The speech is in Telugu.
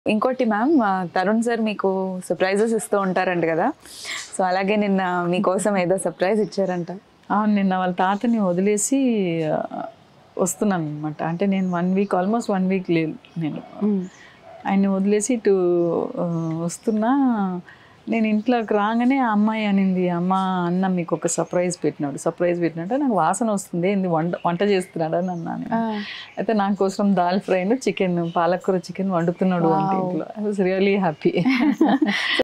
ఇంకోటి మ్యామ్ ఆ, తరుణ్ సార్ మీకు సర్ప్రైజెస్ ఇస్తూ ఉంటారంట కదా సో అలాగే నిన్న మీకోసం ఏదో సర్ప్రైజ్ ఇచ్చారంట అవును నిన్న వాళ్ళ తాతని వదిలేసి ఆ, వస్తున్నాను అనమాట అంటే నేను one week almost one week లేదు నేను ఆయన్ని వదిలేసి ఇటు ఆ, వస్తున్నా నేను ఇంట్లోకి రాగానే ఆ అమ్మాయి అనింది అమ్మ అన్న మీకు ఒక సర్ప్రైజ్ పెట్టినాడు సర్ప్రైజ్ పెట్టినట్టు నాకు వాసన వస్తుంది ఏంది వంట వంట చేస్తున్నాడు అని అన్నాను అయితే నా కోసం దాల్ ఫ్రై చికెన్ పాలకూర చికెన్ వండుతున్నాడు అంటే ఇంట్లో ఐ వాస్ రియలీ హ్యాపీ